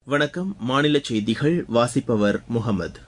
வணக்கம் மாநில செய்திகள் வாசிப்பவர் முகமது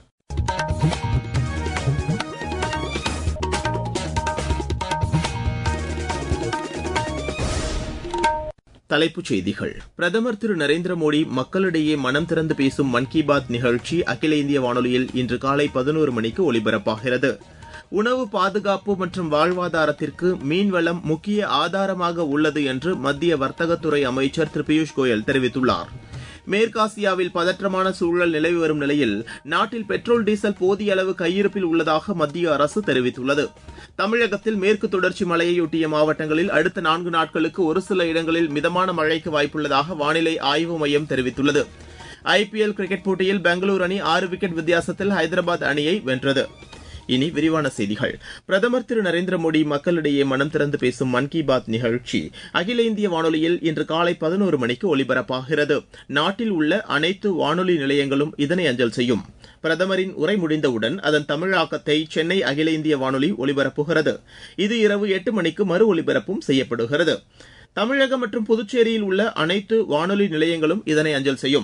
தலைப்புச் செய்திகள் பிரதமர் திரு நரேந்திர மோடி மக்களிடையே மனம் திறந்து பேசும் மன் கி பாத் நிகழ்ச்சி அகில இந்திய வானொலியில் இன்று காலை பதினோரு மணிக்கு ஒலிபரப்பாகிறது உணவு பாதுகாப்பு மற்றும் வாழ்வாதாரத்திற்கு மீன்வளம் முக்கிய ஆதாரமாக உள்ளது என்று மத்திய வர்த்தகத்துறை அமைச்சர் திரு பியூஷ் கோயல் தெரிவித்துள்ளார் மேற்காசியாவில் பதற்றமான சூழல் நிலவி வரும் நிலையில் நாட்டில் பெட்ரோல் டீசல் போதிய அளவு கையிருப்பில் உள்ளதாக மத்திய அரசு தெரிவித்துள்ளது தமிழகத்தில் மேற்கு தொடர்ச்சி மலையையொட்டிய மாவட்டங்களில் அடுத்த நான்கு நாட்களுக்கு ஒரு சில இடங்களில் மிதமான மழைக்கு வாய்ப்புள்ளதாக வானிலை ஆய்வு மையம் தெரிவித்துள்ளது ஐபிஎல் கிரிக்கெட் போட்டியில் பெங்களூரு அணி ஆறு விக்கெட் வித்தியாசத்தில் ஹைதராபாத் அணியை வென்றது இனி விரிவான செய்திகள் பிரதமர் திரு நரேந்திர மோடி மக்களிடையே மனம் திறந்து பேசும் மன் கி பாத் நிகழ்ச்சி அகில இந்திய வானொலியில் இன்று காலை பதினோரு மணிக்கு ஒலிபரப்பாகிறது நாட்டில் உள்ள அனைத்து வானொலி நிலையங்களும் இதனை அஞ்சல் செய்யும் பிரதமரின் உரை முடிந்தவுடன் அதன் தமிழாக்கத்தை சென்னை அகில இந்திய வானொலி ஒலிபரப்புகிறது இது இரவு எட்டு மணிக்கு மறு ஒலிபரப்பும் செய்யப்படுகிறது தமிழகம் மற்றும் புதுச்சேரியில் உள்ள அனைத்து வானொலி நிலையங்களும் இதனை அஞ்சல் செய்யும்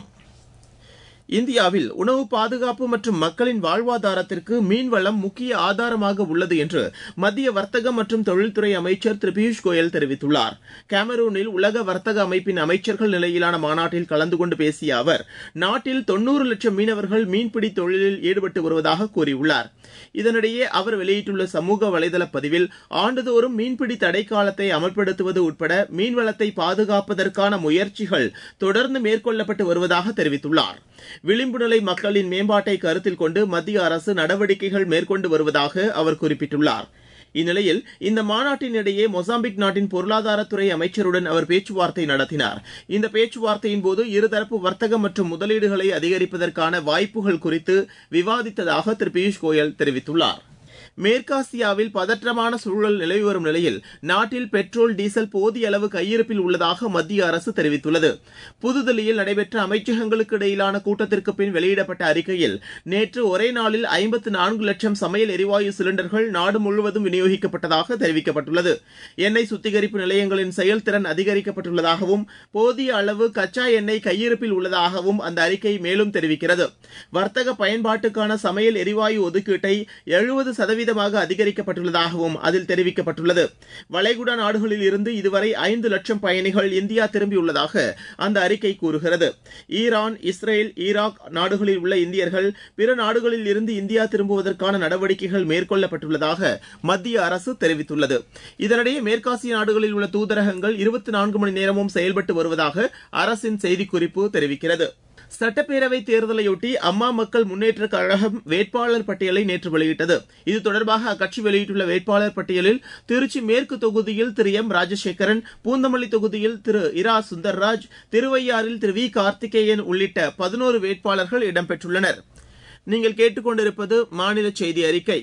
இந்தியாவில் உணவு பாதுகாப்பு மற்றும் மக்களின் வாழ்வாதாரத்திற்கு மீன்வளம் முக்கிய ஆதாரமாக உள்ளது என்று மத்திய வர்த்தகம் மற்றும் தொழில்துறை அமைச்சர் திரு பியூஷ் கோயல் தெரிவித்துள்ளார் கேமரூனில் உலக வர்த்தக அமைப்பின் அமைச்சர்கள் நிலையிலான மாநாட்டில் கலந்து கொண்டு பேசிய அவர் நாட்டில் தொன்னூறு லட்சம் மீனவர்கள் மீன்பிடி தொழிலில் ஈடுபட்டு வருவதாக கூறியுள்ளார் இதனிடையே அவர் வெளியிட்டுள்ள சமூக வலைதள பதிவில் ஆண்டுதோறும் மீன்பிடி தடை காலத்தை அமல்படுத்துவது உட்பட மீன்வளத்தை பாதுகாப்பதற்கான முயற்சிகள் தொடர்ந்து மேற்கொள்ளப்பட்டு வருவதாக தெரிவித்துள்ளார் விளிம்பு நிலை மக்களின் மேம்பாட்டை கருத்தில் கொண்டு மத்திய அரசு நடவடிக்கைகள் மேற்கொண்டு வருவதாக அவர் குறிப்பிட்டுள்ளார் இந்நிலையில் இந்த மாநாட்டினிடையே மொசாம்பிக் நாட்டின் பொருளாதாரத்துறை அமைச்சருடன் அவர் பேச்சுவார்த்தை நடத்தினார் இந்த பேச்சுவார்த்தையின் போது இருதரப்பு வர்த்தகம் மற்றும் முதலீடுகளை அதிகரிப்பதற்கான வாய்ப்புகள் குறித்து விவாதித்ததாக திரு பியூஷ் கோயல் தெரிவித்துள்ளார் மேற்காசியாவில் பதற்றமான சூழல் நிலவி வரும் நிலையில் நாட்டில் பெட்ரோல் டீசல் போதிய அளவு கையிருப்பில் உள்ளதாக மத்திய அரசு தெரிவித்துள்ளது புதுதில்லியில் நடைபெற்ற அமைச்சகங்களுக்கு இடையிலான கூட்டத்திற்கு பின் வெளியிடப்பட்ட அறிக்கையில் நேற்று ஒரே நாளில் ஐம்பத்து நான்கு லட்சம் சமையல் எரிவாயு சிலிண்டர்கள் நாடு முழுவதும் விநியோகிக்கப்பட்டதாக தெரிவிக்கப்பட்டுள்ளது எண்ணெய் சுத்திகரிப்பு நிலையங்களின் செயல்திறன் அதிகரிக்கப்பட்டுள்ளதாகவும் போதிய அளவு கச்சா எண்ணெய் கையிருப்பில் உள்ளதாகவும் அந்த அறிக்கை மேலும் தெரிவிக்கிறது வர்த்தக பயன்பாட்டுக்கான சமையல் எரிவாயு ஒதுக்கீட்டை எழுபது சதவீதமாக அதிகரிக்கப்பட்டுள்ளதாகவும் அதில் தெரிவிக்கப்பட்டுள்ளது வளைகுடா நாடுகளில் இருந்து இதுவரை ஐந்து லட்சம் பயணிகள் இந்தியா திரும்பியுள்ளதாக அந்த அறிக்கை கூறுகிறது ஈரான் இஸ்ரேல் ஈராக் நாடுகளில் உள்ள இந்தியர்கள் பிற நாடுகளில் இருந்து இந்தியா திரும்புவதற்கான நடவடிக்கைகள் மேற்கொள்ளப்பட்டுள்ளதாக மத்திய அரசு தெரிவித்துள்ளது இதனிடையே மேற்காசிய நாடுகளில் உள்ள தூதரகங்கள் இருபத்தி நான்கு மணி நேரமும் செயல்பட்டு வருவதாக அரசின் செய்திக்குறிப்பு தெரிவிக்கிறது சட்டப்பேரவை தேர்தலையொட்டி அம்மா மக்கள் முன்னேற்ற கழகம் வேட்பாளர் பட்டியலை நேற்று வெளியிட்டது இது தொடர்பாக அக்கட்சி வெளியிட்டுள்ள வேட்பாளர் பட்டியலில் திருச்சி மேற்கு தொகுதியில் திரு எம் ராஜசேகரன் பூந்தமல்லி தொகுதியில் திரு இரா சுந்தர்ராஜ் திருவையாறில் திரு வி கார்த்திகேயன் உள்ளிட்ட பதினோரு வேட்பாளர்கள் இடம்பெற்றுள்ளனர் நீங்கள் கேட்டுக்கொண்டிருப்பது மாநில செய்தி அறிக்கை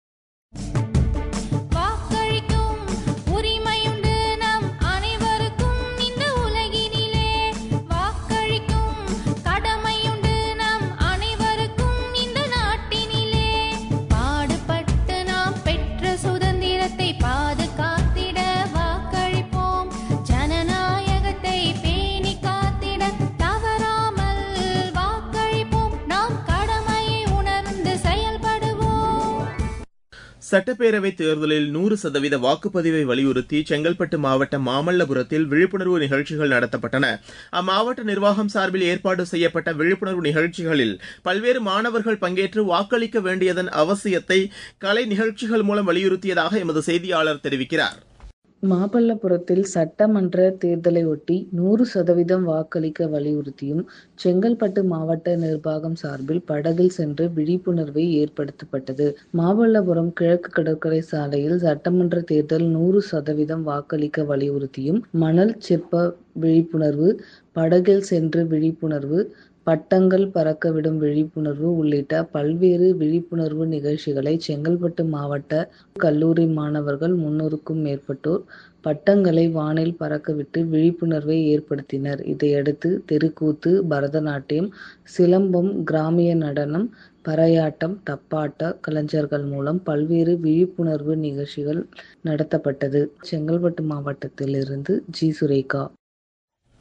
சட்டப்பேரவைத் தேர்தலில் நூறு சதவீத வாக்குப்பதிவை வலியுறுத்தி செங்கல்பட்டு மாவட்டம் மாமல்லபுரத்தில் விழிப்புணர்வு நிகழ்ச்சிகள் நடத்தப்பட்டன அம்மாவட்ட நிர்வாகம் சார்பில் ஏற்பாடு செய்யப்பட்ட விழிப்புணர்வு நிகழ்ச்சிகளில் பல்வேறு மாணவர்கள் பங்கேற்று வாக்களிக்க வேண்டியதன் அவசியத்தை கலை நிகழ்ச்சிகள் மூலம் வலியுறுத்தியதாக எமது செய்தியாளர் தெரிவிக்கிறார் மாமல்லபுரத்தில் சட்டமன்ற தேர்தலையொட்டி நூறு சதவீதம் வாக்களிக்க வலியுறுத்தியும் செங்கல்பட்டு மாவட்ட நிர்வாகம் சார்பில் படகில் சென்று விழிப்புணர்வை ஏற்படுத்தப்பட்டது மாமல்லபுரம் கிழக்கு கடற்கரை சாலையில் சட்டமன்ற தேர்தல் நூறு சதவீதம் வாக்களிக்க வலியுறுத்தியும் மணல் சிற்ப விழிப்புணர்வு படகில் சென்று விழிப்புணர்வு பட்டங்கள் பறக்க விடும் விழிப்புணர்வு உள்ளிட்ட பல்வேறு விழிப்புணர்வு நிகழ்ச்சிகளை செங்கல்பட்டு மாவட்ட கல்லூரி மாணவர்கள் முன்னூறுக்கும் மேற்பட்டோர் பட்டங்களை வானில் பறக்கவிட்டு விழிப்புணர்வை ஏற்படுத்தினர் இதையடுத்து தெருக்கூத்து பரதநாட்டியம் சிலம்பம் கிராமிய நடனம் பறையாட்டம் தப்பாட்ட கலைஞர்கள் மூலம் பல்வேறு விழிப்புணர்வு நிகழ்ச்சிகள் நடத்தப்பட்டது செங்கல்பட்டு மாவட்டத்திலிருந்து ஜி சுரேகா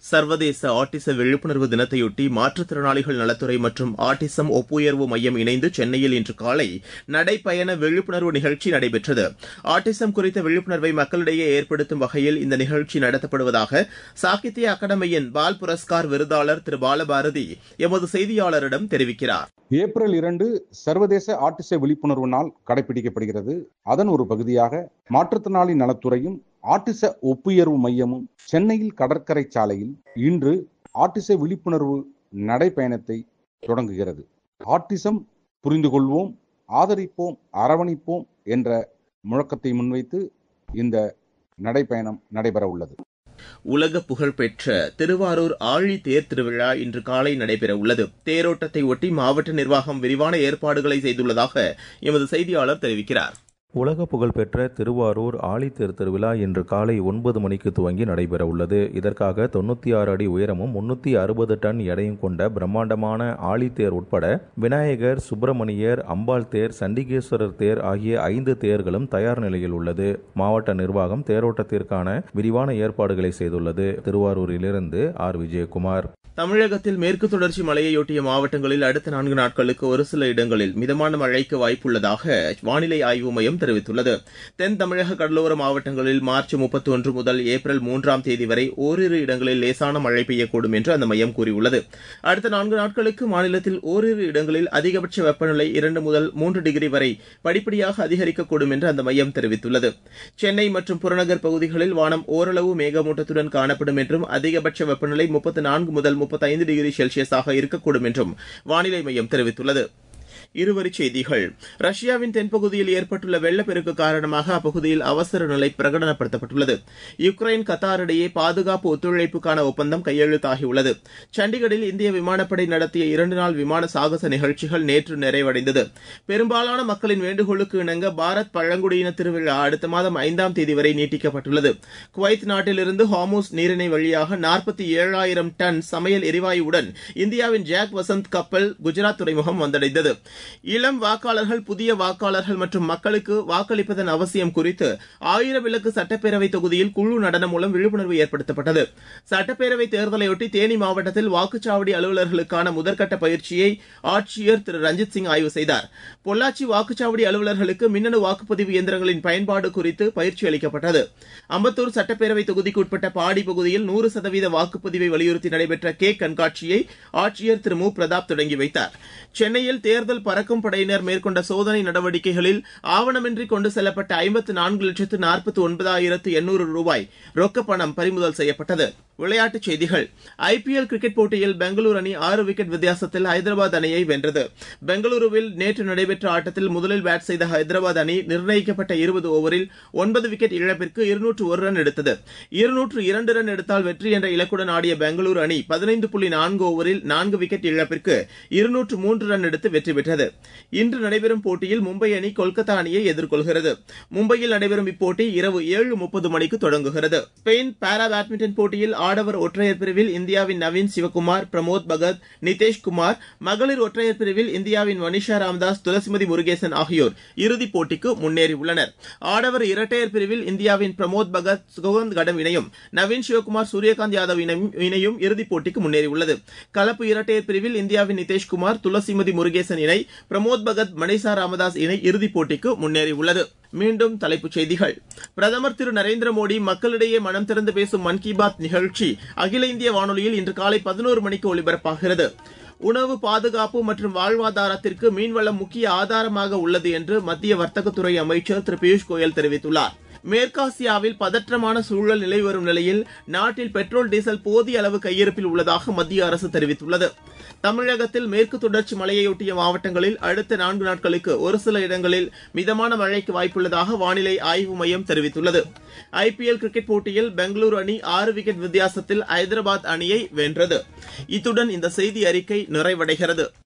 சர்வதேச ஆட்டிச விழிப்புணர்வு தினத்தையொட்டி மாற்றுத்திறனாளிகள் நலத்துறை மற்றும் ஆட்டிசம் ஒப்புயர்வு மையம் இணைந்து சென்னையில் இன்று காலை நடைப்பயண விழிப்புணர்வு நிகழ்ச்சி நடைபெற்றது ஆட்டிசம் குறித்த விழிப்புணர்வை மக்களிடையே ஏற்படுத்தும் வகையில் இந்த நிகழ்ச்சி நடத்தப்படுவதாக சாகித்ய அகாடமியின் பால் புரஸ்கார் விருதாளர் திரு பாலபாரதி எமது செய்தியாளரிடம் தெரிவிக்கிறார் ஏப்ரல் இரண்டு சர்வதேச ஆட்டிச விழிப்புணர்வு நாள் கடைபிடிக்கப்படுகிறது அதன் ஒரு பகுதியாக மாற்றுத்திறனாளி நலத்துறையும் ஆட்டிச ஒப்புயர்வு மையமும் சென்னையில் கடற்கரை சாலையில் இன்று ஆட்டிச விழிப்புணர்வு நடைப்பயணத்தை தொடங்குகிறது ஆட்டிசம் புரிந்து கொள்வோம் ஆதரிப்போம் அரவணைப்போம் என்ற முழக்கத்தை முன்வைத்து இந்த நடைப்பயணம் நடைபெற உள்ளது உலக புகழ்பெற்ற திருவாரூர் ஆழி தேர் திருவிழா இன்று காலை நடைபெற உள்ளது தேரோட்டத்தை ஒட்டி மாவட்ட நிர்வாகம் விரிவான ஏற்பாடுகளை செய்துள்ளதாக எமது செய்தியாளர் தெரிவிக்கிறார் உலக புகழ்பெற்ற திருவாரூர் ஆழித்தேர் திருவிழா இன்று காலை ஒன்பது மணிக்கு துவங்கி நடைபெற உள்ளது இதற்காக தொண்ணூத்தி ஆறு அடி உயரமும் முன்னூத்தி அறுபது டன் எடையும் கொண்ட பிரம்மாண்டமான ஆழித்தேர் உட்பட விநாயகர் சுப்பிரமணியர் அம்பாள் தேர் சண்டிகேஸ்வரர் தேர் ஆகிய ஐந்து தேர்களும் தயார் நிலையில் உள்ளது மாவட்ட நிர்வாகம் தேரோட்டத்திற்கான விரிவான ஏற்பாடுகளை செய்துள்ளது திருவாரூரிலிருந்து ஆர் விஜயகுமார் தமிழகத்தில் மேற்கு தொடர்ச்சி மலையையொட்டிய மாவட்டங்களில் அடுத்த நான்கு நாட்களுக்கு ஒரு சில இடங்களில் மிதமான மழைக்கு வாய்ப்புள்ளதாக வானிலை ஆய்வு மையம் தெரிவித்துள்ளது தென் தமிழக கடலோர மாவட்டங்களில் மார்ச் முப்பத்தி ஒன்று முதல் ஏப்ரல் மூன்றாம் தேதி வரை ஓரிரு இடங்களில் லேசான மழை பெய்யக்கூடும் என்று அந்த மையம் கூறியுள்ளது அடுத்த நான்கு நாட்களுக்கு மாநிலத்தில் ஓரிரு இடங்களில் அதிகபட்ச வெப்பநிலை இரண்டு முதல் மூன்று டிகிரி வரை படிப்படியாக அதிகரிக்கக்கூடும் என்று அந்த மையம் தெரிவித்துள்ளது சென்னை மற்றும் புறநகர் பகுதிகளில் வானம் ஓரளவு மேகமூட்டத்துடன் காணப்படும் என்றும் அதிகபட்ச வெப்பநிலை முப்பத்தி நான்கு முதல் முப்பத்தைந்து டிகிரி செல்சியஸாக இருக்கக்கூடும் என்றும் வானிலை மையம் தெரிவித்துள்ளது இருவரிச் செய்திகள் ரஷ்யாவின் தென்பகுதியில் ஏற்பட்டுள்ள வெள்ளப்பெருக்கு காரணமாக அப்பகுதியில் அவசர நிலை பிரகடனப்படுத்தப்பட்டுள்ளது யுக்ரைன் கத்தார் இடையே பாதுகாப்பு ஒத்துழைப்புக்கான ஒப்பந்தம் கையெழுத்தாகியுள்ளது சண்டிகரில் இந்திய விமானப்படை நடத்திய இரண்டு நாள் விமான சாகச நிகழ்ச்சிகள் நேற்று நிறைவடைந்தது பெரும்பாலான மக்களின் வேண்டுகோளுக்கு இணங்க பாரத் பழங்குடியின திருவிழா அடுத்த மாதம் ஐந்தாம் தேதி வரை நீட்டிக்கப்பட்டுள்ளது குவைத் நாட்டிலிருந்து ஹாமூஸ் நீரிணை வழியாக நாற்பத்தி ஏழாயிரம் டன் சமையல் எரிவாயுவுடன் இந்தியாவின் ஜாக் வசந்த் கப்பல் குஜராத் துறைமுகம் வந்தடைந்தது இளம் வாக்காளர்கள் புதிய வாக்காளர்கள் மற்றும் மக்களுக்கு வாக்களிப்பதன் அவசியம் குறித்து ஆயிரம் விளக்கு சட்டப்பேரவை தொகுதியில் குழு நடனம் மூலம் விழிப்புணர்வு ஏற்படுத்தப்பட்டது சட்டப்பேரவை தேர்தலையொட்டி தேனி மாவட்டத்தில் வாக்குச்சாவடி அலுவலர்களுக்கான முதற்கட்ட பயிற்சியை ஆட்சியர் திரு ரஞ்சித் சிங் ஆய்வு செய்தார் பொள்ளாச்சி வாக்குச்சாவடி அலுவலர்களுக்கு மின்னணு வாக்குப்பதிவு இயந்திரங்களின் பயன்பாடு குறித்து பயிற்சி அளிக்கப்பட்டது அம்பத்தூர் சட்டப்பேரவை தொகுதிக்கு உட்பட்ட பாடி பகுதியில் நூறு சதவீத வாக்குப்பதிவை வலியுறுத்தி நடைபெற்ற கேக் கண்காட்சியை ஆட்சியர் திரு மு பிரதாப் தொடங்கி வைத்தார் சென்னையில் தேர்தல் பறக்கும் படையினர் மேற்கொண்ட சோதனை நடவடிக்கைகளில் ஆவணமின்றி கொண்டு செல்லப்பட்ட ஐம்பத்து நான்கு லட்சத்து நாற்பத்தி ஒன்பதாயிரத்து எண்ணூறு ரூபாய் ரொக்கப் பணம் பறிமுதல் செய்யப்பட்டது விளையாட்டுச் செய்திகள் ஐபிஎல் கிரிக்கெட் போட்டியில் பெங்களூரு அணி ஆறு விக்கெட் வித்தியாசத்தில் ஹைதராபாத் அணியை வென்றது பெங்களூருவில் நேற்று நடைபெற்ற ஆட்டத்தில் முதலில் பேட் செய்த ஹைதராபாத் அணி நிர்ணயிக்கப்பட்ட இருபது ஓவரில் ஒன்பது விக்கெட் இழப்பிற்கு இருநூற்று ஒரு ரன் எடுத்தது இருநூற்று இரண்டு ரன் எடுத்தால் வெற்றி என்ற இலக்குடன் ஆடிய பெங்களூரு அணி பதினைந்து புள்ளி நான்கு ஓவரில் நான்கு விக்கெட் இழப்பிற்கு இருநூற்று மூன்று ரன் எடுத்து வெற்றி பெற்றது இன்று நடைபெறும் போட்டியில் மும்பை அணி கொல்கத்தா அணியை எதிர்கொள்கிறது மும்பையில் நடைபெறும் இப்போட்டி இரவு ஏழு முப்பது மணிக்கு தொடங்குகிறது ஸ்பெயின் பாரா பேட்மிண்டன் போட்டியில் ஆடவர் ஒற்றையர் பிரிவில் இந்தியாவின் நவீன் சிவகுமார் பிரமோத் பகத் நிதேஷ் குமார் மகளிர் ஒற்றையர் பிரிவில் இந்தியாவின் மனிஷா ராம்தாஸ் துளசிமதி முருகேசன் ஆகியோர் இறுதிப் போட்டிக்கு முன்னேறியுள்ளனர் ஆடவர் இரட்டையர் பிரிவில் இந்தியாவின் பிரமோத் பகத் சுகவந்த் கடம் இணையும் நவீன் சிவகுமார் சூரியகாந்த் யாதவ் இணையும் இணையும் இறுதிப் போட்டிக்கு முன்னேறியுள்ளது கலப்பு இரட்டையர் பிரிவில் இந்தியாவின் நிதேஷ்குமார் துளசிமதி முருகேசன் இணை பிரமோத் பகத் மணிஷா ராமதாஸ் இணை இறுதிப் போட்டிக்கு முன்னேறியுள்ளது மீண்டும் தலைப்புச் செய்திகள் பிரதமர் திரு நரேந்திர மோடி மக்களிடையே மனம் திறந்து பேசும் மன் கி பாத் நிகழ்ச்சி அகில இந்திய வானொலியில் இன்று காலை பதினோரு மணிக்கு ஒலிபரப்பாகிறது உணவு பாதுகாப்பு மற்றும் வாழ்வாதாரத்திற்கு மீன்வளம் முக்கிய ஆதாரமாக உள்ளது என்று மத்திய வர்த்தகத்துறை அமைச்சர் திரு பியூஷ் கோயல் தெரிவித்துள்ளார் மேற்காசியாவில் பதற்றமான சூழல் நிலை வரும் நிலையில் நாட்டில் பெட்ரோல் டீசல் போதிய அளவு கையிருப்பில் உள்ளதாக மத்திய அரசு தெரிவித்துள்ளது தமிழகத்தில் மேற்கு தொடர்ச்சி மலையையொட்டிய மாவட்டங்களில் அடுத்த நான்கு நாட்களுக்கு ஒரு சில இடங்களில் மிதமான மழைக்கு வாய்ப்புள்ளதாக வானிலை ஆய்வு மையம் தெரிவித்துள்ளது ஐபிஎல் கிரிக்கெட் போட்டியில் பெங்களூரு அணி ஆறு விக்கெட் வித்தியாசத்தில் ஐதராபாத் அணியை வென்றது இத்துடன் இந்த செய்தி அறிக்கை நிறைவடைகிறது